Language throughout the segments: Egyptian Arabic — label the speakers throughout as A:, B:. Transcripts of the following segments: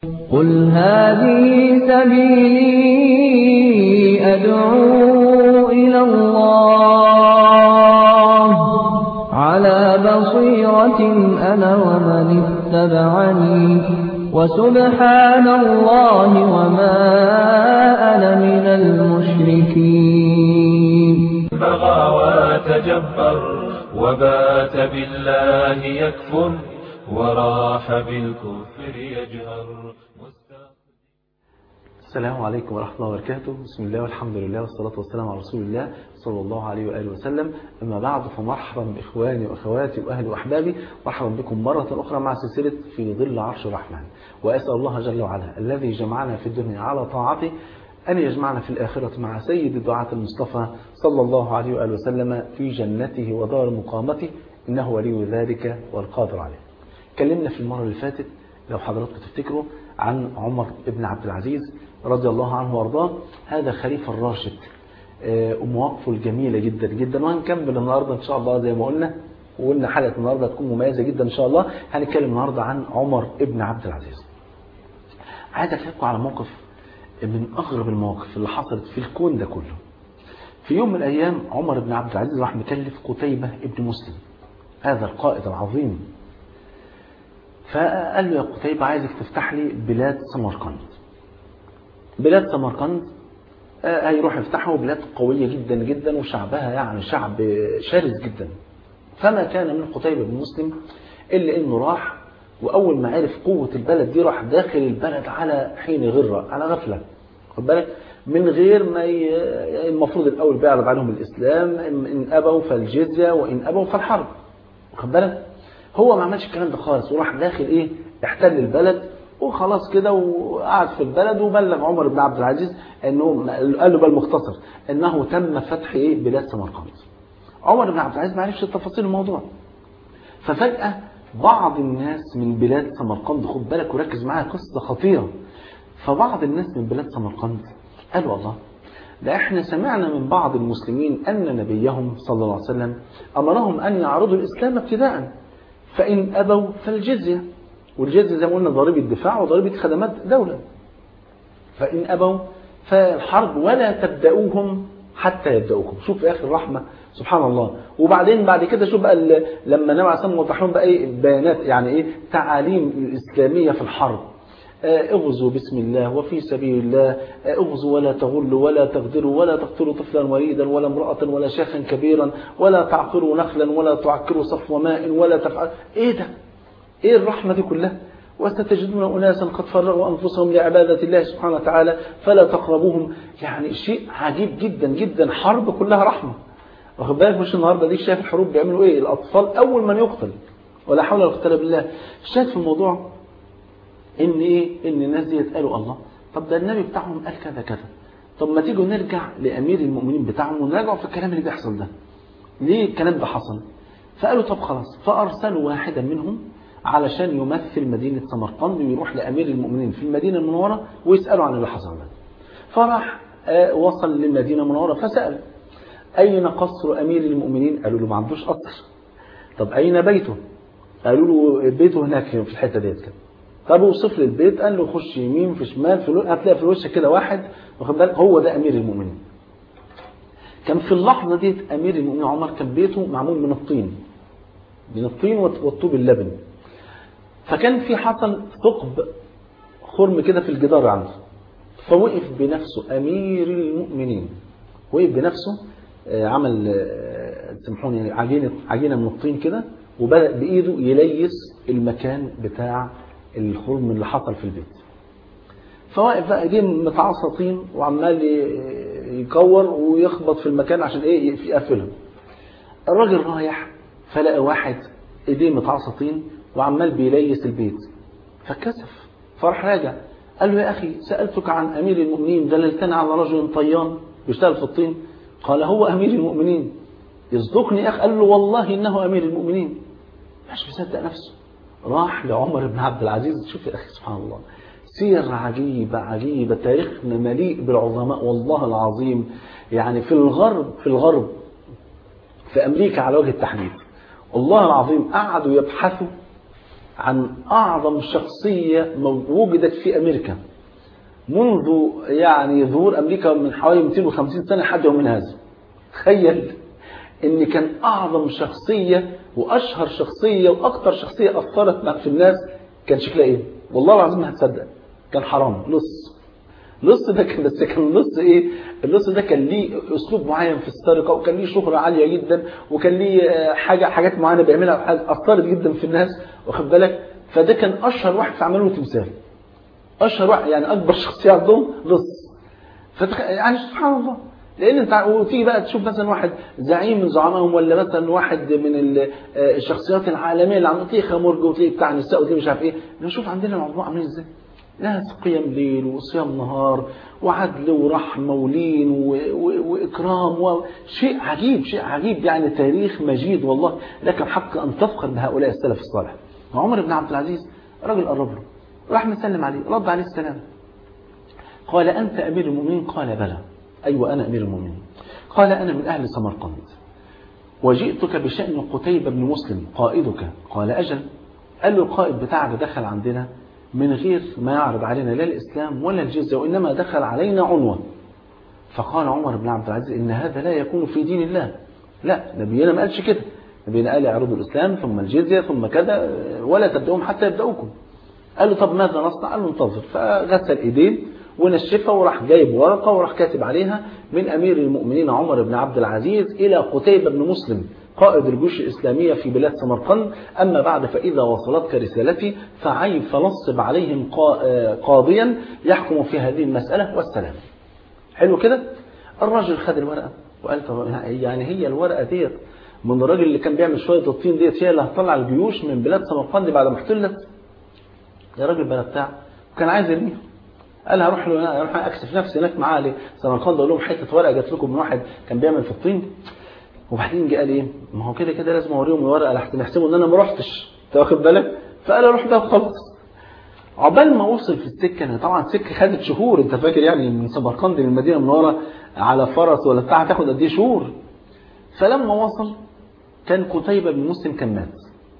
A: قل هذه سبيلي أدعو إلى الله على بصيرة أنا ومن اتبعني وسبحان الله وما أنا من المشركين
B: بغى وتجبر وبات بالله يكفر وراح بالكفر يجهر
C: السلام عليكم ورحمة الله وبركاته بسم الله والحمد لله والصلاة والسلام على رسول الله صلى الله عليه وآله وسلم أما بعد فمرحبا بإخواني وأخواتي وأهلي وأحبابي مرحبا بكم مرة أخرى مع سلسلة في ظل عرش الرحمن وأسأل الله جل وعلا الذي جمعنا في الدنيا على طاعته أن يجمعنا في الآخرة مع سيد الدعاة المصطفى صلى الله عليه وآله وسلم في جنته ودار مقامته إنه ولي ذلك والقادر عليه اتكلمنا في المرة اللي فاتت لو حضراتكم تفتكروا عن عمر بن عبد العزيز رضي الله عنه وارضاه هذا خليفة الراشد ومواقفه الجميلة جدا جدا وهنكمل النهاردة إن شاء الله زي ما قلنا وقلنا حلقة النهاردة تكون مميزة جدا إن شاء الله هنتكلم النهاردة عن عمر بن عبد العزيز عايز أكلمكم على موقف من أغرب المواقف اللي حصلت في الكون ده كله في يوم من الأيام عمر بن عبد العزيز راح مكلف قتيبة ابن مسلم هذا القائد العظيم فقال له يا قتيبة عايزك تفتح لي بلاد سمرقند بلاد سمرقند هيروح يفتحوا بلاد قوية جدا جدا وشعبها يعني شعب شرس جدا فما كان من قتيبة بن مسلم إلا إنه راح وأول ما عرف قوة البلد دي راح داخل البلد على حين غرة على غفلة خد بالك من غير ما ي... المفروض الأول بيعرض عليهم الإسلام إن أبوا فالجزية وإن أبوا فالحرب خد بالك هو ما عملش الكلام ده خالص وراح داخل إيه احتل البلد وخلاص كده وقعد في البلد وبلغ عمر بن عبد العزيز انه قال له بل مختصر انه تم فتح ايه بلاد سمرقند عمر بن عبد العزيز ما عرفش تفاصيل الموضوع ففجأة بعض الناس من بلاد سمرقند خد بالك وركز معايا قصة خطيرة فبعض الناس من بلاد سمرقند قالوا الله ده احنا سمعنا من بعض المسلمين ان نبيهم صلى الله عليه وسلم امرهم ان يعرضوا الاسلام ابتداء فان ابوا فالجزيه والجزية زي ما قلنا ضريبة دفاع وضريبة خدمات دولة فإن أبوا فالحرب ولا تبدأوهم حتى يبدأوكم شوف يا أخي الرحمة سبحان الله وبعدين بعد كده شوف بقى لما النبي عليه الصلاة والسلام بقى إيه بيانات يعني إيه تعاليم الإسلامية في الحرب اغزوا بسم الله وفي سبيل الله اغزوا ولا تغلوا ولا تغدروا ولا تقتلوا طفلا وليدا ولا امرأة ولا شيخا كبيرا ولا تعقروا نخلا ولا تعكروا صفو ماء ولا تفعل ايه ده ايه الرحمة دي كلها وستجدون أناسا قد فرغوا أنفسهم لعبادة الله سبحانه وتعالى فلا تقربوهم يعني شيء عجيب جدا جدا حرب كلها رحمة واخد بالك مش النهارده دي شايف الحروب بيعملوا ايه الأطفال أول من يقتل ولا حول ولا قوة بالله الشاهد في الموضوع إن إيه إن الناس دي قالوا الله طب ده النبي بتاعهم قال كذا كذا طب ما تيجوا نرجع لأمير المؤمنين بتاعهم ونراجعوا في الكلام اللي بيحصل ده ليه الكلام ده حصل فقالوا طب خلاص فأرسلوا واحدا منهم علشان يمثل مدينة سمرقند ويروح لأمير المؤمنين في المدينة المنورة ويسألوا عن اللي حصل ده فراح وصل للمدينة المنورة فسأل أين قصر أمير المؤمنين قالوا له ما عندوش قصر طب أين بيته قالوا له بيته هناك في الحتة ديت كده طب وصف لي البيت قال له خش يمين في شمال في هتلاقي في الوش كده واحد واخد بالك هو ده أمير المؤمنين كان في اللحظة ديت أمير المؤمنين عمر كان بيته معمول من الطين من الطين والطوب اللبن فكان في حصل ثقب خرم كده في الجدار عنده فوقف بنفسه أمير المؤمنين وقف بنفسه عمل سامحوني عجينة عجينة من الطين كده وبدأ بإيده يليس المكان بتاع الخرم اللي حصل في البيت فواقف بقى ايديه متعصى طين وعمال يكور ويخبط في المكان عشان ايه يقفلها الراجل رايح فلقى واحد ايديه متعصى طين وعمال بيليس البيت فكسف فرح راجع قال له يا أخي سألتك عن أمير المؤمنين دللتني على رجل طيان بيشتغل في الطين قال هو أمير المؤمنين يصدقني يا أخي قال له والله إنه أمير المؤمنين مش مصدق نفسه راح لعمر بن عبد العزيز شوف يا أخي سبحان الله سير عجيبة عجيبة تاريخنا مليء بالعظماء والله العظيم يعني في الغرب في الغرب في أمريكا على وجه التحديد والله العظيم قعدوا يبحثوا عن أعظم شخصية وجدت في أمريكا منذ يعني ظهور أمريكا من حوالي 250 سنة لحد يومنا هذا تخيل ان كان اعظم شخصيه واشهر شخصيه واكثر شخصيه اثرت في الناس كان شكلها ايه والله العظيم ما هتصدق كان حرام لص لص ده كان بس كان لص ايه اللص ده كان ليه اسلوب معين في السرقه وكان ليه شهره عاليه جدا وكان ليه حاجه حاجات معينه بيعملها اثرت جدا في الناس واخد بالك فده كان اشهر واحد في عملوا تمثال اشهر واحد يعني اكبر شخصيه عندهم لص فتخ... يعني سبحان الله لان انت وتيجي بقى تشوف مثلا واحد زعيم من زعمائهم ولا مثلا واحد من الشخصيات العالميه اللي عم تلاقيه خمرج وتلاقيه بتاع نساء وتلاقيه مش عارف ايه نشوف عندنا الموضوع عاملين ازاي ناس قيام ليل وصيام نهار وعدل ورحمة ولين و... و... وإكرام وشيء عجيب شيء عجيب يعني تاريخ مجيد والله لك الحق أن تفخر بهؤلاء السلف الصالح وعمر بن عبد العزيز راجل قرب له راح مسلم عليه رد عليه السلام قال أنت أمير المؤمنين قال بلى أيوة أنا أمير المؤمنين قال أنا من أهل سمرقند وجئتك بشأن قتيبة بن مسلم قائدك قال أجل قال له القائد بتاعك دخل عندنا من غير ما يعرض علينا لا الإسلام ولا الجزية وإنما دخل علينا عنوة فقال عمر بن عبد العزيز إن هذا لا يكون في دين الله لا نبينا ما قالش كده نبينا قال يعرضوا الإسلام ثم الجزية ثم كذا ولا تبدأهم حتى يبدأوكم قال له طب ماذا نصنع قال له انتظر فغسل ايديه ونشفها وراح جايب ورقة وراح كاتب عليها من أمير المؤمنين عمر بن عبد العزيز إلى قتيبة بن مسلم قائد الجيوش الإسلامية في بلاد سمرقند أما بعد فإذا وصلتك رسالتي فعي فنصب عليهم قاضيا يحكم في هذه المسألة والسلام حلو كده الراجل خد الورقة وقال طب يعني هي الورقة ديت من الراجل اللي كان بيعمل شوية الطين ديت هي اللي هتطلع الجيوش من بلاد سمرقند بعد ما احتلت يا راجل بلا بتاع وكان عايز يرميها قال هروح له اروح اكسف نفسي هناك معاه لسمرقند اقول لهم حته ورقه جات لكم من واحد كان بيعمل في الطين وبعدين جه قال ايه ما هو كده كده لازم اوريهم الورقه لحسن يحسبوا ان انا ما رحتش انت واخد بالك فقال اروح ده وخلاص عقبال ما وصل في السكه طبعا السكه خدت شهور انت فاكر يعني من سمرقند للمدينه المنوره على فرس ولا بتاع هتاخد قد ايه شهور فلما وصل كان قتيبة بن مسلم كان مات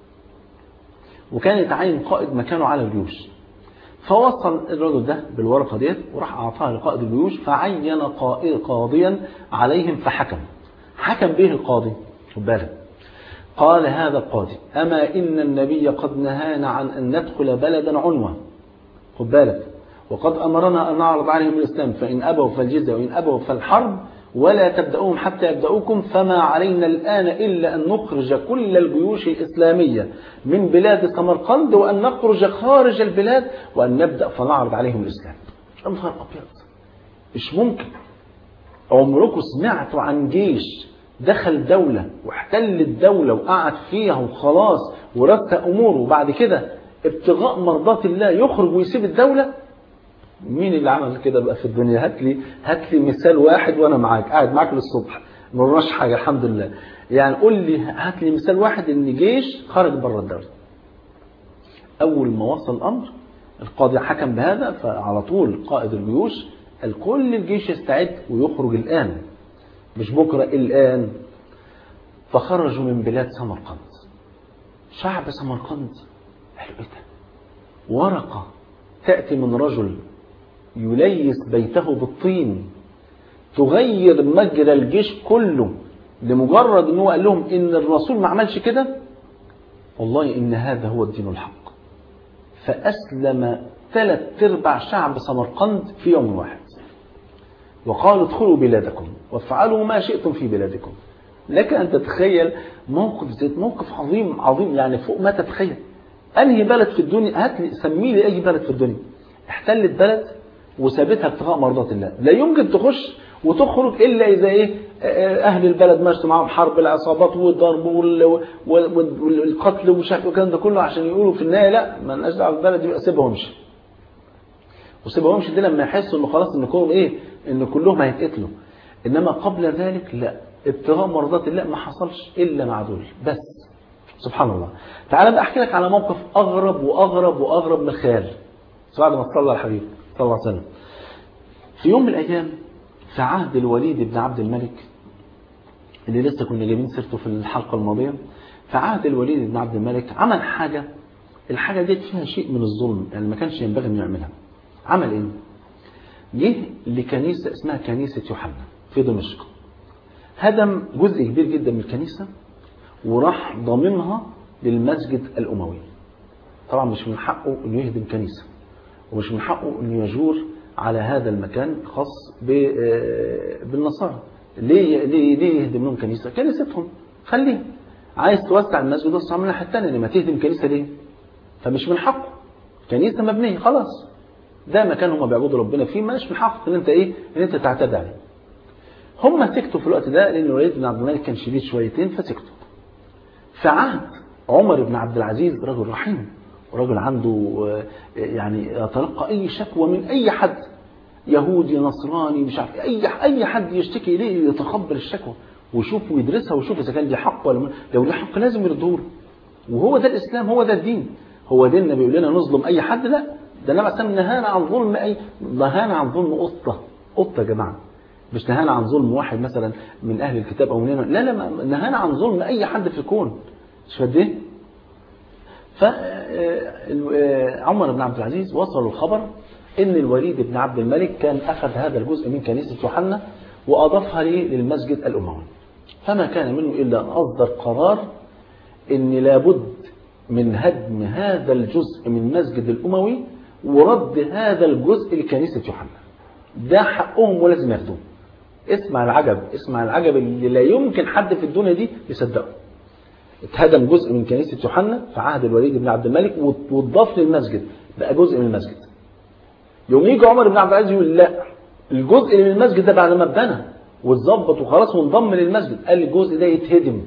C: وكان يتعين قائد مكانه على الجيوش فوصل الرجل ده بالورقة ديت وراح أعطاها لقائد الجيوش فعين قاضيا عليهم فحكم حكم به القاضي خد بالك قال هذا القاضي أما إن النبي قد نهانا عن أن ندخل بلدا عنوة خد بالك وقد أمرنا أن نعرض عليهم الإسلام فإن أبوا فالجزية وإن أبوا فالحرب ولا تبدأوهم حتى يبدأوكم فما علينا الآن إلا أن نخرج كل الجيوش الإسلامية من بلاد سمرقند وأن نخرج خارج البلاد وأن نبدأ فنعرض عليهم الإسلام أنهار أبيض مش ممكن عمركم سمعتوا عن جيش دخل دولة واحتل الدولة وقعد فيها وخلاص ورتب أموره وبعد كده ابتغاء مرضات الله يخرج ويسيب الدولة مين اللي عمل كده بقى في الدنيا هات لي هات لي مثال واحد وانا معاك قاعد معاك للصبح ما ورناش حاجه الحمد لله يعني قول لي هات لي مثال واحد ان جيش خرج بره الدوله اول ما وصل الامر القاضي حكم بهذا فعلى طول قائد الجيوش قال كل الجيش يستعد ويخرج الان مش بكره الان فخرجوا من بلاد سمرقند شعب سمرقند قالوا ايه ده ورقه تاتي من رجل يليس بيته بالطين تغير مجرى الجيش كله لمجرد ان هو قال لهم ان الرسول ما عملش كده والله ان هذا هو الدين الحق فاسلم ثلاث ارباع شعب سمرقند في يوم واحد وقالوا ادخلوا بلادكم وافعلوا ما شئتم في بلادكم لك ان تتخيل موقف زي موقف عظيم عظيم يعني فوق ما تتخيل انهي بلد في الدنيا هات لي سمي لي اي بلد في الدنيا احتلت بلد وسابتها ابتغاء مرضات الله لا يمكن تخش وتخرج الا اذا ايه اهل البلد ماشوا معاهم حرب العصابات والضرب والقتل ومش عارف الكلام ده كله عشان يقولوا في النهايه لا ما لناش دعوه بالبلد يبقى سيبها وامشي وسيبها وامشي دي لما يحسوا انه خلاص ان كلهم ايه ان كلهم هيتقتلوا انما قبل ذلك لا ابتغاء مرضات الله ما حصلش الا مع دول بس سبحان الله تعال بقى احكي لك على موقف اغرب واغرب واغرب من الخيال بعد ما تصلى الحبيب صلى الله عليه وسلم في يوم من الأيام في عهد الوليد بن عبد الملك اللي لسه كنا جايبين سيرته في الحلقة الماضية في عهد الوليد بن عبد الملك عمل حاجة الحاجة دي فيها شيء من الظلم يعني ما كانش ينبغي انه يعملها عمل ايه جه لكنيسة اسمها كنيسة يوحنا في دمشق هدم جزء كبير جدا من الكنيسة وراح ضامنها للمسجد الأموي طبعا مش من حقه انه يهدم كنيسة ومش من حقه انه يجور على هذا المكان خاص بالنصارى ليه ليه ليه يهدم لهم كنيسة كنيستهم خليه عايز توسع المسجد وسع من الناحيه الثانيه لما تهدم كنيسه ليه؟ فمش من حقه كنيسه مبنيه خلاص ده مكان هم بيعبدوا ربنا فيه مش من حقك ان انت ايه؟ ان انت تعتدي عليه. هم سكتوا في الوقت ده لان الوليد بن عبد الملك كان شديد شويتين فسكتوا. في عهد عمر بن عبد العزيز رجل رحيم ورجل عنده يعني يتلقى اي شكوى من اي حد يهودي نصراني مش عارف اي اي حد يشتكي اليه يتقبل الشكوى ويشوف ويدرسها ويشوف اذا كان دي حق ولا لو دي حق لازم يرده له وهو ده الاسلام هو ده الدين هو ديننا بيقول لنا نظلم اي حد لا ده النبي عليه نهانا عن ظلم اي نهانا عن ظلم قطه قطه يا جماعه مش نهانا عن ظلم واحد مثلا من اهل الكتاب او مننا لا لا نهانا عن ظلم اي حد في الكون مش قد ايه فعمر بن عبد العزيز وصلوا الخبر ان الوليد بن عبد الملك كان اخذ هذا الجزء من كنيسه يوحنا واضافها للمسجد الاموي فما كان منه إلا أن أصدر قرار أن لابد من هدم هذا الجزء من المسجد الأموي ورد هذا الجزء لكنيسة يوحنا ده حقهم ولازم ياخدوه اسمع العجب اسمع العجب اللي لا يمكن حد في الدنيا دي يصدقه اتهدم جزء من كنيسة يوحنا في عهد الوليد بن عبد الملك واتضاف للمسجد بقى جزء من المسجد يوم يجي عمر بن عبد العزيز يقول لا الجزء اللي من المسجد ده بعد ما اتبنى واتظبط وخلاص وانضم للمسجد قال الجزء ده يتهدم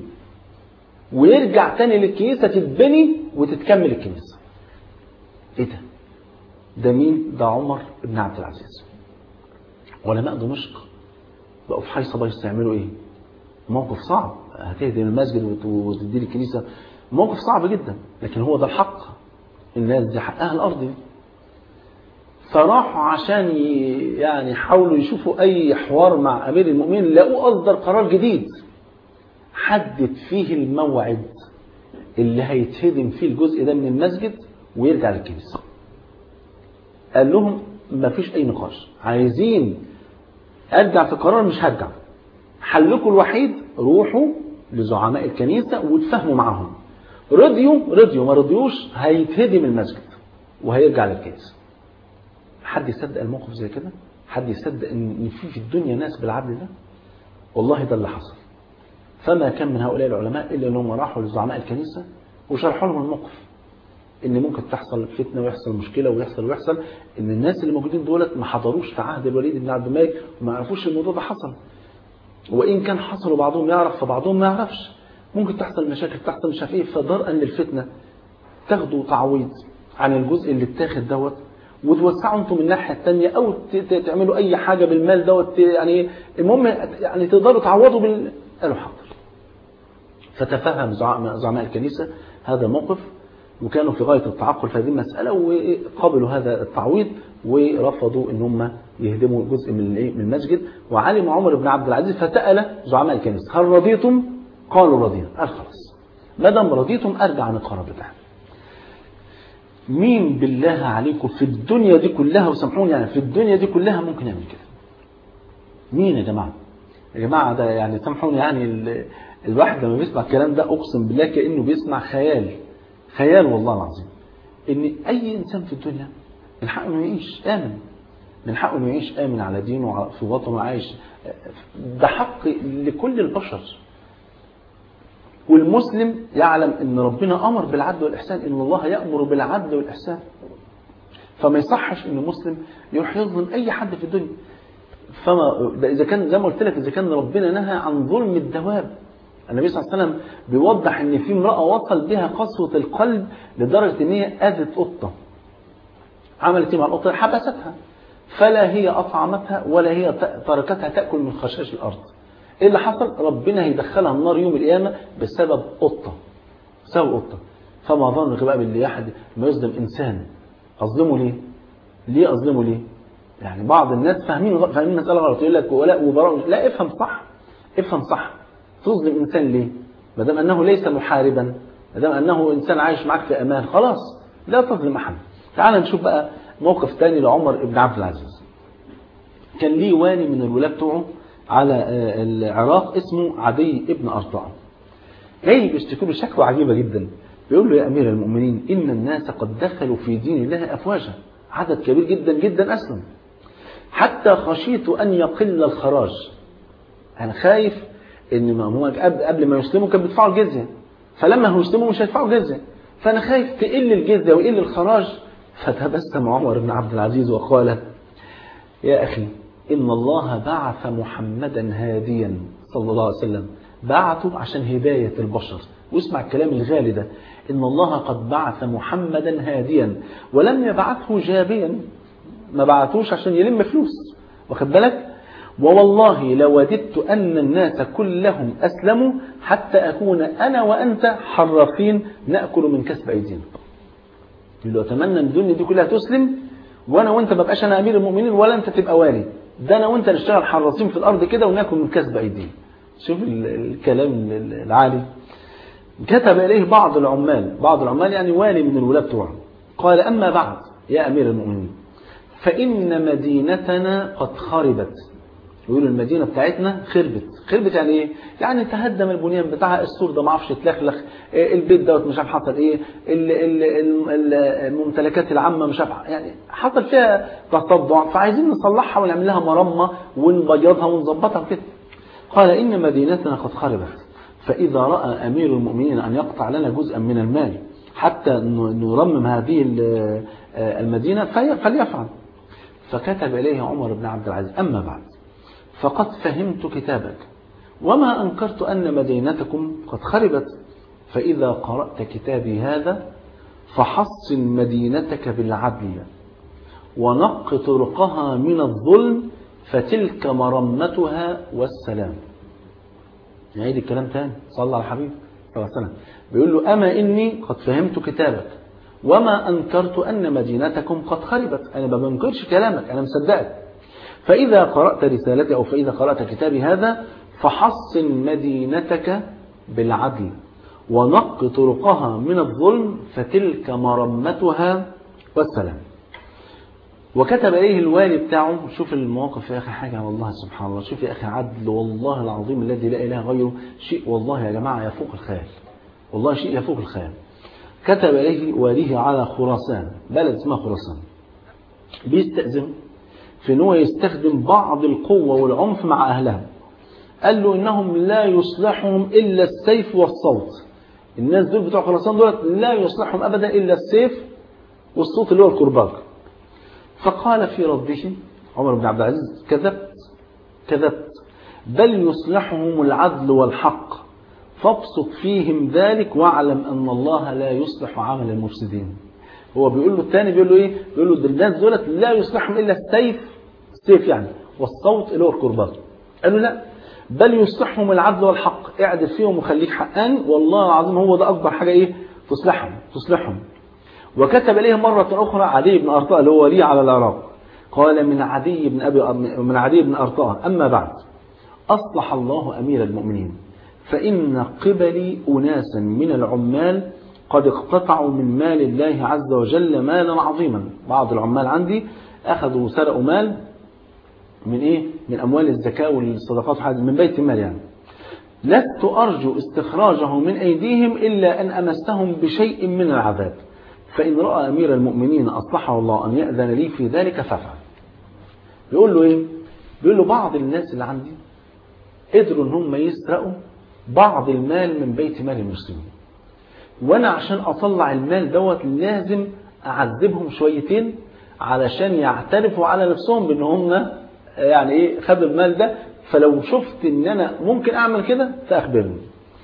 C: ويرجع تاني للكنيسة تتبني وتتكمل الكنيسة ايه ده ده مين ده عمر بن عبد العزيز علماء دمشق بقوا في حي صبايس يعملوا ايه موقف صعب هتهدم المسجد وتدي لي الكنيسة موقف صعب جدا لكن هو ده الحق الناس دي حقها الارض دي فراحوا عشان يعني يحاولوا يشوفوا اي حوار مع امير المؤمنين لقوا اصدر قرار جديد حدد فيه الموعد اللي هيتهدم فيه الجزء ده من المسجد ويرجع للكنيسه قال لهم ما فيش اي نقاش عايزين ارجع في قرار مش هرجع حلكم الوحيد روحوا لزعماء الكنيسه وتفاهموا معاهم رضيوا رضيوا ما رضيوش هيتهدم المسجد وهيرجع للكنيسه حد يصدق الموقف زي كده حد يصدق ان في في الدنيا ناس بالعدل ده والله ده اللي حصل فما كان من هؤلاء العلماء الا انهم راحوا لزعماء الكنيسه وشرحوا لهم الموقف ان ممكن تحصل فتنه ويحصل مشكله ويحصل ويحصل ان الناس اللي موجودين دولت ما حضروش في عهد الوليد بن عبد الملك وما يعرفوش الموضوع ده حصل وان كان حصل وبعضهم يعرف فبعضهم ما يعرفش ممكن تحصل مشاكل تحصل مش عارف ايه فدرءا للفتنه تاخدوا تعويض عن الجزء اللي اتاخد دوت وتوسعوا انتم من الناحيه الثانيه او تعملوا اي حاجه بالمال دوت يعني المهم يعني تقدروا تعوضوا بال قالوا حاضر فتفهم زعماء الكنيسه هذا الموقف وكانوا في غايه التعقل في هذه المساله وقبلوا هذا التعويض ورفضوا ان هم يهدموا جزء من من المسجد وعلم عمر بن عبد العزيز فسال زعماء الكنيسه هل رضيتم؟ قالوا رضينا قال خلاص ما دام رضيتم ارجع عن القرار بتاعي مين بالله عليكم في الدنيا دي كلها وسامحوني يعني في الدنيا دي كلها ممكن يعمل كده مين يا جماعه يا جماعه ده يعني سامحوني يعني ال... الواحد لما بيسمع الكلام ده اقسم بالله كانه بيسمع خيال خيال والله العظيم ان اي انسان في الدنيا من حقه انه يعيش امن من حقه انه يعيش امن على دينه في وطنه عايش ده حق لكل البشر والمسلم يعلم ان ربنا امر بالعدل والاحسان ان الله يامر بالعدل والاحسان فما يصحش ان مسلم يروح يظلم اي حد في الدنيا فما ده اذا كان زي ما قلت لك اذا كان ربنا نهى عن ظلم الدواب النبي صلى الله عليه وسلم بيوضح ان في امراه وصل بها قسوه القلب لدرجه ان هي اذت قطه عملت ايه مع القطه حبستها فلا هي اطعمتها ولا هي تركتها تاكل من خشاش الارض ايه اللي حصل ربنا هيدخلها النار يوم القيامه بسبب قطه بسبب قطه فما ظنك بقى باللي احد ما يظلم انسان اظلمه ليه ليه اظلمه ليه يعني بعض الناس فاهمين فاهمين المساله غلط يقول لك ولا وبراء لا افهم صح افهم صح تظلم انسان ليه ما دام انه ليس محاربا ما دام انه انسان عايش معاك في امان خلاص لا تظلم أحد تعال نشوف بقى موقف تاني لعمر بن عبد العزيز كان ليه والي من الولاة بتوعه على آه، العراق اسمه عدي ابن أرطاع جاي بيشتكوا له شكوى عجيبة جدا بيقول له يا أمير المؤمنين إن الناس قد دخلوا في دين الله أفواجا عدد كبير جدا جدا أسلم حتى خشيت أن يقل الخراج أنا خايف إن ما هو قبل قبل ما يسلموا كانوا بيدفعوا الجزية فلما يسلموا مش هيدفعوا جزية فأنا خايف تقل الجزية ويقل الخراج فتبسم عمر بن عبد العزيز وقال يا أخي إن الله بعث محمدا هاديا صلى الله عليه وسلم بعثه عشان هداية البشر واسمع الكلام الغالي ده إن الله قد بعث محمدا هاديا ولم يبعثه جابيا ما بعثوش عشان يلم فلوس واخد بالك ووالله لوددت أن الناس كلهم أسلموا حتى أكون أنا وأنت حرافين نأكل من كسب أيدينا يقول له أتمنى أن الدنيا دي كلها تسلم وأنا وأنت ما بقاش أنا أمير المؤمنين ولا أنت تبقى والي ده أنا وأنت نشتغل حراسين في الأرض كده وناكل من كسب أيدينا شوف ال- الكلام ال- العالي كتب إليه بعض العمال بعض العمال يعني والي من الولاة بتوعه قال أما بعد يا أمير المؤمنين فإن مدينتنا قد خربت يقولوا المدينة بتاعتنا خربت خربت يعني ايه يعني تهدم البنيان بتاعها السور ده ما عرفش يتلخلخ إيه البيت دوت مش عارف حصل ايه ال- ال- ال- ال- الممتلكات العامة مش عارف يعني حصل فيها تصدع فعايزين نصلحها ونعمل لها مرمى ونبيضها ونظبطها كده قال إن مدينتنا قد خربت فإذا رأى أمير المؤمنين أن يقطع لنا جزءا من المال حتى ن- نرمم هذه ال- المدينة في- فليفعل فكتب إليه عمر بن عبد العزيز أما بعد فقد فهمت كتابك وما أنكرت أن مدينتكم قد خربت فإذا قرأت كتابي هذا فحصن مدينتك بالعدل ونق طرقها من الظلم فتلك مرمتها والسلام نعيد الكلام تاني صلى على الحبيب صلى الله عليه وسلم بيقول له أما إني قد فهمت كتابك وما أنكرت أن مدينتكم قد خربت أنا ما بنكرش كلامك أنا مصدقك فإذا قرأت رسالتي أو فإذا قرأت كتابي هذا فحصن مدينتك بالعدل ونق طرقها من الظلم فتلك مرمتها والسلام وكتب إليه الوالي بتاعه شوف المواقف يا أخي حاجة والله سبحان الله شوف يا أخي عدل والله العظيم الذي لا إله غيره شيء والله يا جماعة يفوق الخيال والله شيء يفوق الخيال كتب إليه واليه على خراسان بلد اسمها خراسان بيستأذن في ان هو يستخدم بعض القوة والعنف مع أهلها قال له إنهم لا يصلحهم إلا السيف والصوت الناس دول بتوع خراسان دول لا يصلحهم أبدا إلا السيف والصوت اللي هو الكرباج فقال في رده عمر بن عبد العزيز كذبت كذبت بل يصلحهم العدل والحق فابسط فيهم ذلك واعلم أن الله لا يصلح عمل المفسدين هو بيقول له الثاني بيقول له ايه بيقول له الناس دولت لا يصلحهم الا السيف السيف يعني والصوت اللي هو الكرباج قال له لا بل يصلحهم العدل والحق اعدل فيهم وخليك حقاني والله العظيم هو ده اكبر حاجه ايه تصلحهم تصلحهم وكتب اليه مره اخرى عدي بن ارطاء اللي هو ولي على العراق قال من عدي بن ابي من عدي بن ارطاء اما بعد اصلح الله امير المؤمنين فان قبلي اناسا من العمال قد اقتطعوا من مال الله عز وجل مالا عظيما بعض العمال عندي أخذوا سرقوا مال من إيه؟ من أموال الزكاة والصدقات وحاجة من بيت المال يعني لست أرجو استخراجه من أيديهم إلا أن أمسهم بشيء من العذاب فإن رأى أمير المؤمنين أصلحه الله أن يأذن لي في ذلك فافعل بيقول له إيه؟ بيقول له بعض الناس اللي عندي قدروا إن هم يسرقوا بعض المال من بيت مال المسلمين وانا عشان اطلع المال دوت لازم اعذبهم شويتين علشان يعترفوا على نفسهم بان هم يعني ايه خدوا المال ده فلو شفت ان انا ممكن اعمل كده فاخبرني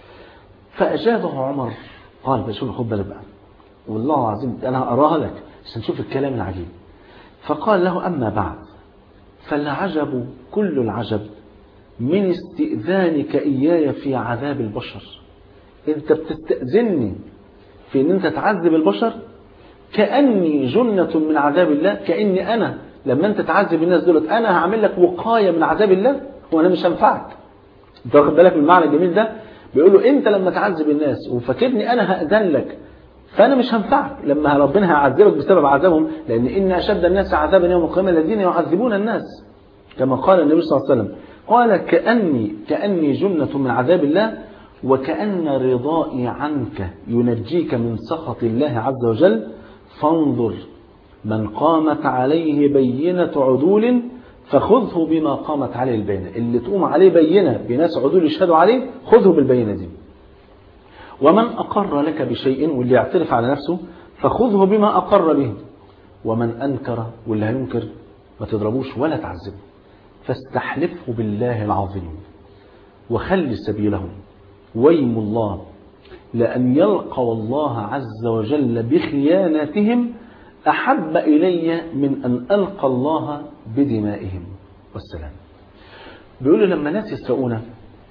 C: فاجابه عمر قال بشوف خد بالك بقى والله العظيم انا هقراها لك عشان نشوف الكلام العجيب فقال له اما بعد فالعجب كل العجب من استئذانك اياي في عذاب البشر انت بتستأذني في ان انت تعذب البشر كأني جنة من عذاب الله كأني انا لما انت تعذب الناس دولت انا هعمل لك وقاية من عذاب الله وانا مش هنفعك انت واخد بالك من المعنى الجميل ده بيقول له انت لما تعذب الناس وفاكرني انا هأذن لك فانا مش هنفعك لما ربنا هيعذبك بسبب عذابهم لان ان اشد الناس عذابا يوم القيامه الذين يعذبون الناس كما قال النبي صلى الله عليه وسلم قال كاني كاني جنه من عذاب الله وكان رضائي عنك ينجيك من سخط الله عز وجل فانظر من قامت عليه بينه عدول فخذه بما قامت عليه البينه اللي تقوم عليه بينه بناس عدول يشهدوا عليه خذه بالبينه دي ومن أقر لك بشيء واللي يعترف على نفسه فخذه بما أقر به ومن أنكر واللي هينكر ما تضربوش ولا تعذبه فاستحلفه بالله العظيم وخل سبيله ويم الله لأن يلقوا الله عز وجل بخيانتهم أحب إلي من أن ألقى الله بدمائهم والسلام بيقولوا لما ناس يسرقونا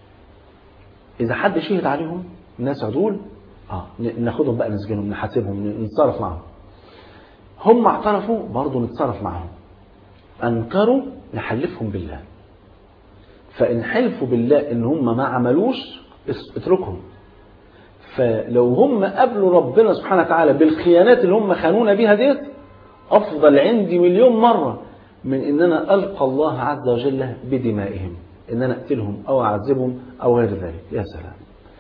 C: إذا حد شهد عليهم الناس عدول اه ناخدهم بقى نسجنهم نحاسبهم نتصرف معهم هم اعترفوا برضه نتصرف معهم انكروا نحلفهم بالله فان حلفوا بالله ان هم ما عملوش اتركهم فلو هم قابلوا ربنا سبحانه وتعالى بالخيانات اللي هم خانونا بيها ديت افضل عندي مليون مره من ان انا القى الله عز وجل بدمائهم ان انا اقتلهم او اعذبهم او غير ذلك يا سلام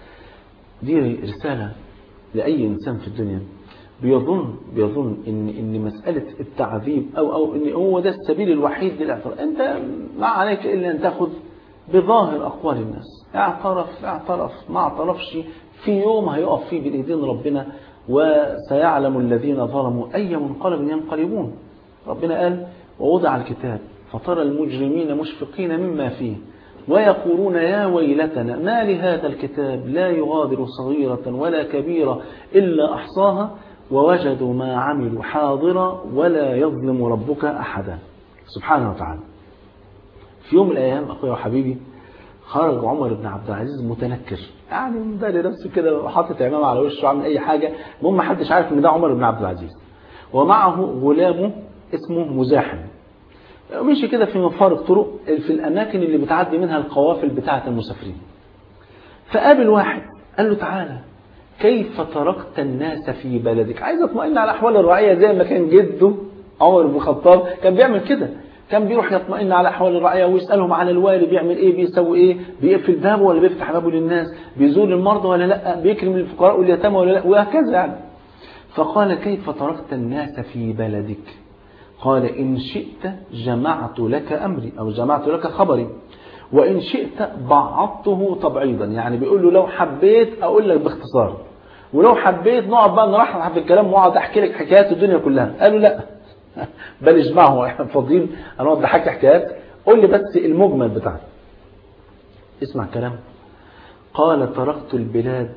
C: دي رسالة لأي إنسان في الدنيا بيظن بيظن إن إن مسألة التعذيب أو أو إن هو ده السبيل الوحيد للاعتراف أنت ما عليك إلا أن تأخذ بظاهر أقوال الناس اعترف اعترف ما اعترفش في يوم هيقف فيه بين ايدين ربنا وسيعلم الذين ظلموا أي منقلب ينقلبون ربنا قال ووضع الكتاب فترى المجرمين مشفقين مما فيه ويقولون يا ويلتنا ما لهذا الكتاب لا يغادر صغيرة ولا كبيرة إلا أحصاها ووجدوا ما عملوا حاضرا ولا يظلم ربك أحدا سبحانه وتعالى في يوم من الأيام أخويا وحبيبي خرج عمر بن عبد العزيز متنكر يعني مداري نفسه كده حاطط عمامه على وشه عامل أي حاجة المهم ما حدش عارف إن ده عمر بن عبد العزيز ومعه غلامه اسمه مزاحم مشي كده في مفارق طرق في الأماكن اللي بتعدي منها القوافل بتاعة المسافرين فقابل واحد قال له تعالى كيف تركت الناس في بلدك عايز اطمئن على أحوال الرعية زي ما كان جده عمر بن الخطاب كان بيعمل كده كان بيروح يطمئن على أحوال الرعية ويسألهم على الوالي بيعمل إيه بيسوي إيه بيقفل بابه ولا بيفتح بابه للناس بيزور المرضى ولا لا بيكرم الفقراء واليتامى ولا لا وهكذا يعني فقال كيف تركت الناس في بلدك قال إن شئت جمعت لك أمري أو جمعت لك خبري وإن شئت بعضته تبعيضا يعني بيقول له لو حبيت أقول لك باختصار ولو حبيت نقعد بقى نرحب في الكلام واقعد أحكي لك حكايات الدنيا كلها قالوا لا بل اجمعه احنا فاضيين هنقعد نحكي حكايات قول لي بس المجمل بتاعك اسمع كلام قال تركت البلاد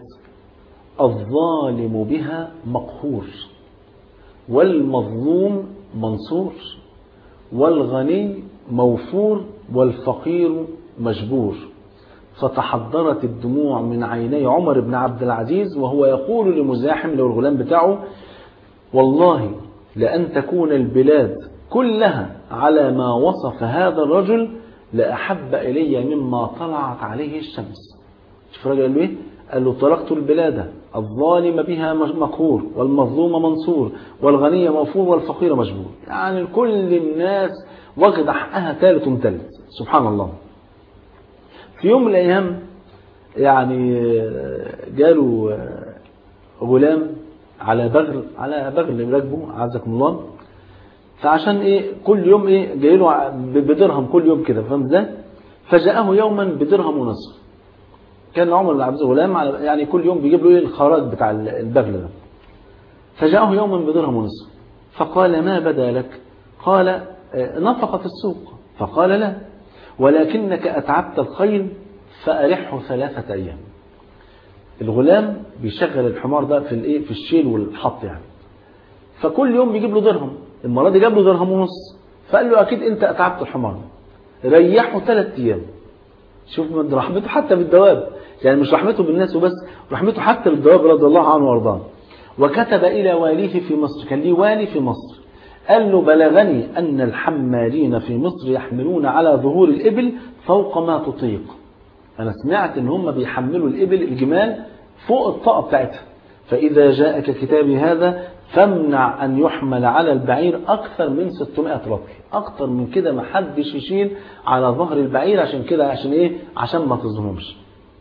C: الظالم بها مقهور والمظلوم منصور والغني موفور والفقير مجبور فتحضرت الدموع من عيني عمر بن عبد العزيز وهو يقول لمزاحم لو الغلام بتاعه والله لأن تكون البلاد كلها على ما وصف هذا الرجل لأحب إلي مما طلعت عليه الشمس شوف الراجل قال له ايه قال له تركت البلاد الظالم بها مقهور والمظلوم منصور والغني موفور والفقير مجبور يعني كل الناس واخد حقها ثالث ومثلث سبحان الله في يوم من الأيام يعني جاله غلام على بغل على بغل راكبه عزكم الله فعشان ايه كل يوم ايه جاي له بدرهم كل يوم كده فاهم ازاي فجاءه يوما بدرهم ونصف كان عمر بن عبد الغلام يعني كل يوم بيجيب له ايه الخراج بتاع البغل ده فجاءه يوما بدرهم ونصف فقال ما بدا لك قال نفقة السوق فقال لا ولكنك أتعبت الخيل فأرحه ثلاثة أيام الغلام بيشغل الحمار ده في الايه في الشيل والحط يعني فكل يوم بيجيب له درهم المره دي جاب له درهم ونص فقال له اكيد انت اتعبت الحمار ريحه ثلاث ايام شوف من رحمته حتى بالدواب يعني مش رحمته بالناس وبس رحمته حتى بالدواب رضي الله عنه وارضاه وكتب الى واليه في مصر كان ليه والي في مصر قال له بلغني ان الحمالين في مصر يحملون على ظهور الابل فوق ما تطيق انا سمعت ان هم بيحملوا الابل الجمال فوق الطاقه بتاعتها فإذا جاءك كتابي هذا فامنع أن يحمل على البعير أكثر من 600 رطل أكثر من كده ما حدش يشيل على ظهر البعير عشان كده عشان إيه عشان ما تظلمهمش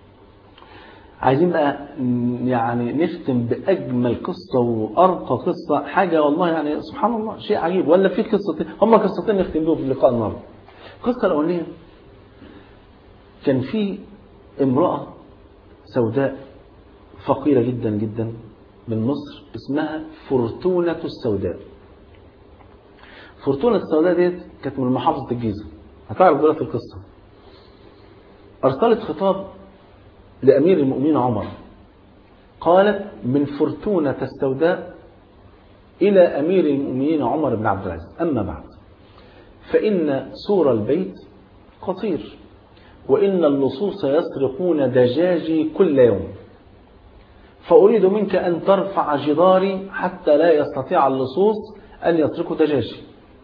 C: عايزين بقى يعني نختم بأجمل قصة وأرقى قصة حاجة والله يعني سبحان الله شيء عجيب ولا في قصتين هم قصتين نختم بهم في اللقاء النهارده القصة الأولانية كان في امرأة سوداء فقيرة جدا جدا من مصر اسمها فرتونة السوداء فرتونة السوداء ديت كانت من محافظة الجيزة هتعرف دلوقتي القصة أرسلت خطاب لأمير المؤمنين عمر قالت من فرتونة السوداء إلى أمير المؤمنين عمر بن عبد العزيز أما بعد فإن سور البيت قصير وإن اللصوص يسرقون دجاجي كل يوم فأريد منك أن ترفع جداري حتى لا يستطيع اللصوص أن يسرقوا دجاجي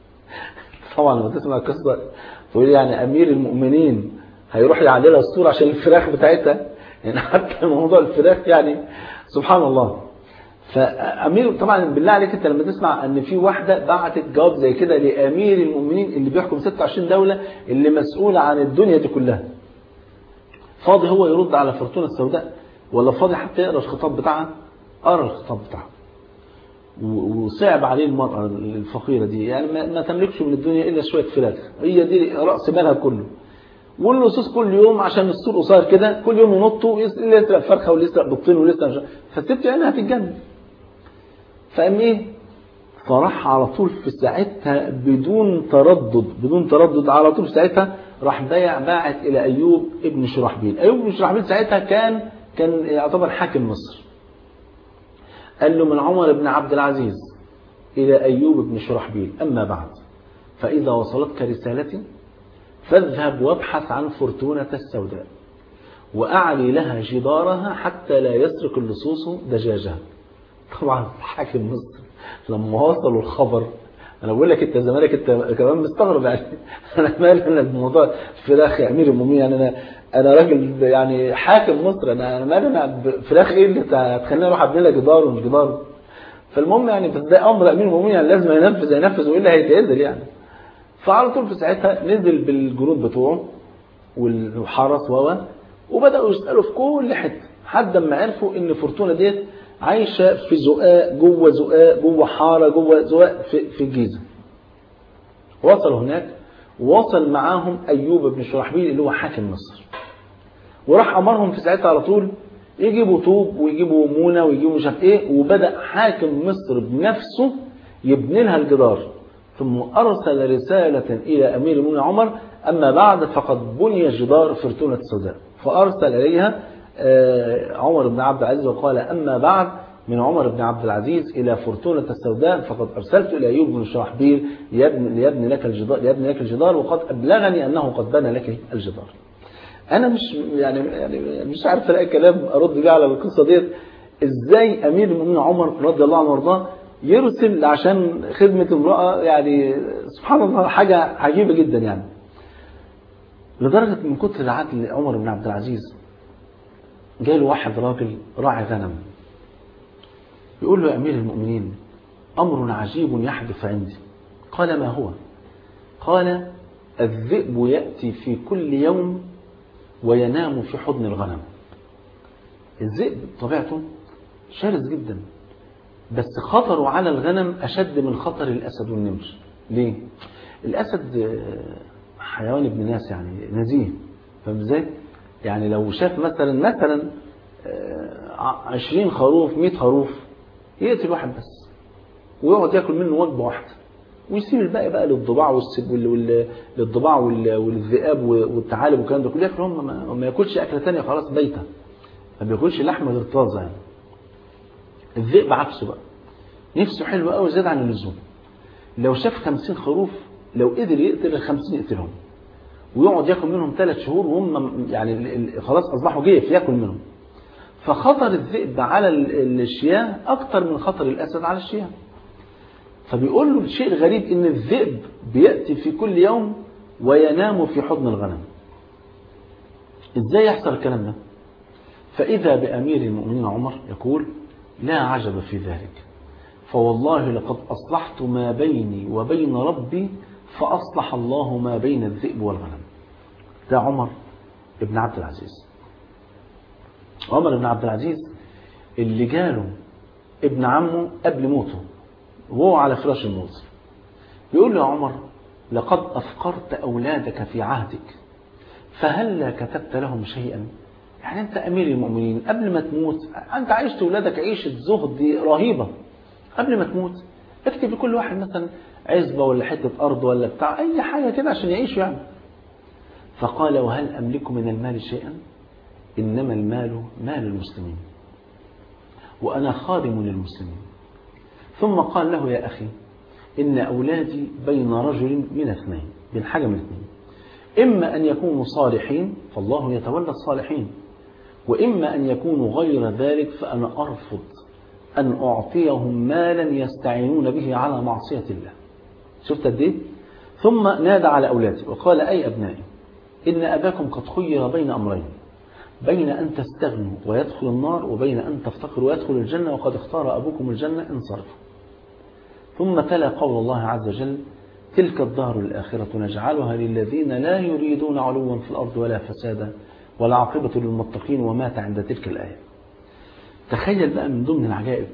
C: طبعا لما تسمع القصة تقول يعني أمير المؤمنين هيروح يعللها السور عشان الفراخ بتاعتها يعني حتى موضوع الفراخ يعني سبحان الله فامير طبعا بالله عليك انت لما تسمع ان في واحده بعتت جواب زي كده لامير المؤمنين اللي بيحكم 26 دوله اللي مسؤول عن الدنيا دي كلها فاضي هو يرد على فرتونه السوداء ولا فاضي حتى يقرا الخطاب بتاعها قرا الخطاب بتاعها وصعب عليه المرأة الفقيرة دي يعني ما تملكش من الدنيا إلا شوية فراخ هي دي رأس مالها كله واللصوص كل يوم عشان السور قصير كده كل يوم ينطوا اللي يسرق فرخه واللي يسرق بطين واللي يسرق فالست عينها هتتجنن فقام ايه فراح على طول في ساعتها بدون تردد بدون تردد على طول في ساعتها راح بايع باعت الى ايوب ابن شرحبيل ايوب ابن شرحبيل ساعتها كان كان يعتبر حاكم مصر قال له من عمر بن عبد العزيز الى ايوب بن شرحبيل اما بعد فاذا وصلتك رسالتي فاذهب وابحث عن فرتونة السوداء وأعلي لها جدارها حتى لا يسرق اللصوص دجاجها طبعا حاكم مصر لما وصلوا الخبر انا بقول لك انت زمانك انت كمان مستغرب يعني انا مالي انا بموضوع الفراخ يا امير المؤمنين يعني انا انا راجل يعني حاكم مصر انا انا مالي انا فراخ ايه اللي هتخليني اروح ابني لها جدار ومش جدار فالمهم يعني بس ده امر امير المؤمنين يعني لازم ينفذ ينفذ والا هيتعزل يعني فعلى طول في ساعتها نزل بالجنود بتوعه والحرس و وبداوا يسالوا في كل حته لحد ما عرفوا ان فرتونه ديت عايشه في زقاق جوه زقاق جوه حاره جوه زقاق في, في الجيزه. وصلوا هناك ووصل معاهم ايوب بن شرحبيل اللي هو حاكم مصر. وراح امرهم في ساعتها على طول يجيبوا طوب ويجيبوا مونه ويجيبوا مش عارف ايه وبدا حاكم مصر بنفسه يبني لها الجدار. ثم أرسل رسالة إلى أمير المؤمنين عمر أما بعد فقد بني جدار فرتونة السوداء فأرسل إليها عمر بن عبد العزيز وقال أما بعد من عمر بن عبد العزيز إلى فرتونة السوداء فقد أرسلت إلى أيوب بن شرحبيل ليبني, ليبني لك الجدار ليبني لك الجدار وقد أبلغني أنه قد بنى لك الجدار. أنا مش يعني يعني مش عارف ألاقي كلام أرد بيه على القصة ديت إزاي أمير المؤمنين عمر رضي الله عنه وارضاه يرسل عشان خدمة امرأة يعني سبحان الله حاجة عجيبة جدا يعني لدرجة من كتر العدل عمر بن عبد العزيز جاي له واحد راجل راعي غنم يقول له يا أمير المؤمنين أمر عجيب يحدث عندي قال ما هو قال الذئب يأتي في كل يوم وينام في حضن الغنم الذئب طبيعته شرس جدا بس خطره على الغنم أشد من خطر الأسد والنمر ليه؟ الأسد حيوان ابن ناس يعني نزيه فاهم ازاي؟ يعني لو شاف مثلا مثلا عشرين خروف مئة خروف يقتل واحد بس ويقعد ياكل منه وجبة واحدة ويسيب الباقي بقى للضباع والسب وال... للضباع وال... والذئاب والثعالب والكلام ده كله ياكل هم ما... ما ياكلش اكله ثانيه خلاص بايته ما بياكلش لحمه غير طازه يعني الذئب عكسه بقى نفسه حلو قوي زيادة عن اللزوم لو شاف خمسين خروف لو قدر يقتل الخمسين يقتلهم ويقعد ياكل منهم ثلاث شهور وهم يعني خلاص اصبحوا جيف ياكل منهم فخطر الذئب على الشياه اكتر من خطر الاسد على الشياه فبيقول له الشيء الغريب ان الذئب بياتي في كل يوم وينام في حضن الغنم ازاي يحصل الكلام ده فاذا بامير المؤمنين عمر يقول لا عجب في ذلك فوالله لقد أصلحت ما بيني وبين ربي فأصلح الله ما بين الذئب والغنم ده عمر بن عبد العزيز عمر بن عبد العزيز اللي جاله ابن عمه قبل موته وهو على فراش الموت يقول له يا عمر لقد أفقرت أولادك في عهدك فهل كتبت لهم شيئا يعني أنت أمير المؤمنين قبل ما تموت أنت عيشت أولادك عيشة زهد دي رهيبة قبل ما تموت اكتب لكل واحد مثلا عزبة ولا حتة أرض ولا بتاع أي حاجة كده عشان يعيشوا يعني فقال وهل أملك من المال شيئا إنما المال مال المسلمين وأنا خادم للمسلمين ثم قال له يا أخي إن أولادي بين رجل من اثنين بين حاجة من اثنين إما أن يكونوا صالحين فالله يتولى الصالحين وإما أن يكونوا غير ذلك فأنا أرفض أن أعطيهم مالا يستعينون به على معصية الله شفت قد إيه؟ ثم نادى على أولاده وقال أي أبنائي إن أباكم قد خير بين أمرين بين أن تستغنوا ويدخل النار وبين أن تفتقروا ويدخل الجنة وقد اختار أبوكم الجنة إن صرفوا ثم تلا قول الله عز وجل تلك الدار الآخرة نجعلها للذين لا يريدون علوا في الأرض ولا فسادا والعاقبة للمتقين ومات عند تلك الآية تخيل بقى من ضمن العجائب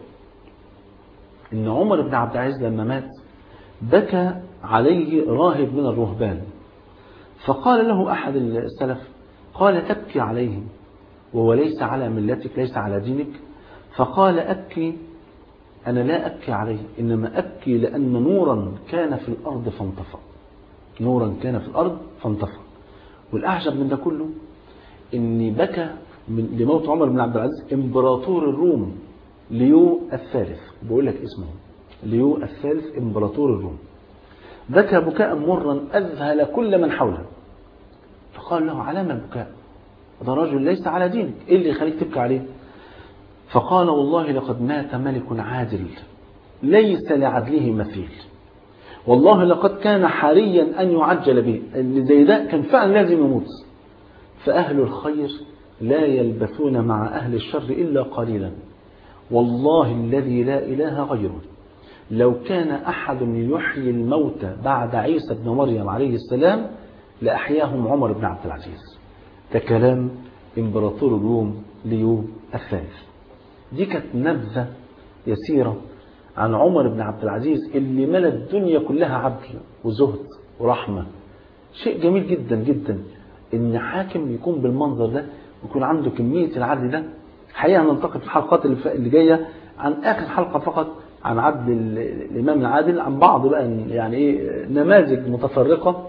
C: ان عمر بن عبد العزيز لما مات بكى عليه راهب من الرهبان فقال له أحد السلف قال تبكي عليه وهو ليس على ملتك ليس على دينك فقال أبكي أنا لا أبكي عليه إنما أبكي لأن نورا كان في الأرض فانطفأ نورا كان في الأرض فانطفأ والأعجب من ده كله إني بكى من لموت عمر بن عبد العزيز إمبراطور الروم ليو الثالث بقول لك اسمه ليو الثالث إمبراطور الروم بكى بكاء مرا أذهل كل من حوله فقال له علام البكاء هذا رجل ليس على دينك إيه اللي يخليك تبكي عليه فقال والله لقد مات ملك عادل ليس لعدله مثيل والله لقد كان حريا أن يعجل به اللي زي ده كان فعلا لازم يموت فأهل الخير لا يلبثون مع أهل الشر إلا قليلا والله الذي لا إله غيره لو كان أحد يحيي الموتى بعد عيسى بن مريم عليه السلام لأحياهم عمر بن عبد العزيز ده كلام إمبراطور الروم ليو الثالث دي كانت نبذة يسيرة عن عمر بن عبد العزيز اللي ملى الدنيا كلها عدل وزهد ورحمة شيء جميل جدا جدا ان حاكم يكون بالمنظر ده ويكون عنده كمية العدل ده حقيقة هنلتقي في الحلقات اللي جاية عن آخر حلقة فقط عن عدل الإمام العادل عن بعض بقى يعني إيه نماذج متفرقة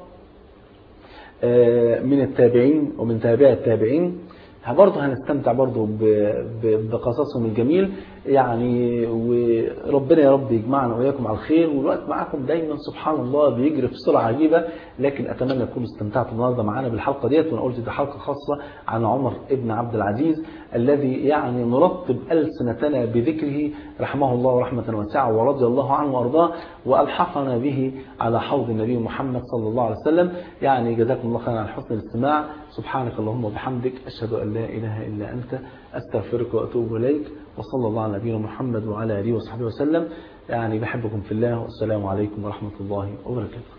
C: من التابعين ومن تابع التابعين برضه هنستمتع برضه بقصصهم الجميل يعني وربنا يا رب يجمعنا وإياكم على الخير والوقت معاكم دايما سبحان الله بيجري في سرعة عجيبة لكن أتمنى تكونوا استمتعتوا النهارده معانا بالحلقة ديت وأنا قلت دي حلقة خاصة عن عمر ابن عبد العزيز الذي يعني نرطب ألسنتنا بذكره رحمه الله رحمة واسعة ورضي الله عنه وأرضاه وألحقنا به على حوض النبي محمد صلى الله عليه وسلم يعني جزاكم الله خيرا على حسن الاستماع سبحانك اللهم وبحمدك أشهد أن لا إله إلا أنت أستغفرك وأتوب إليك وصلى الله على نبينا محمد وعلى آله وصحبه وسلم يعني بحبكم في الله والسلام عليكم ورحمة الله وبركاته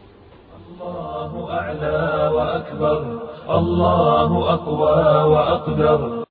B: الله أعلى وأكبر الله أقوى وأقدر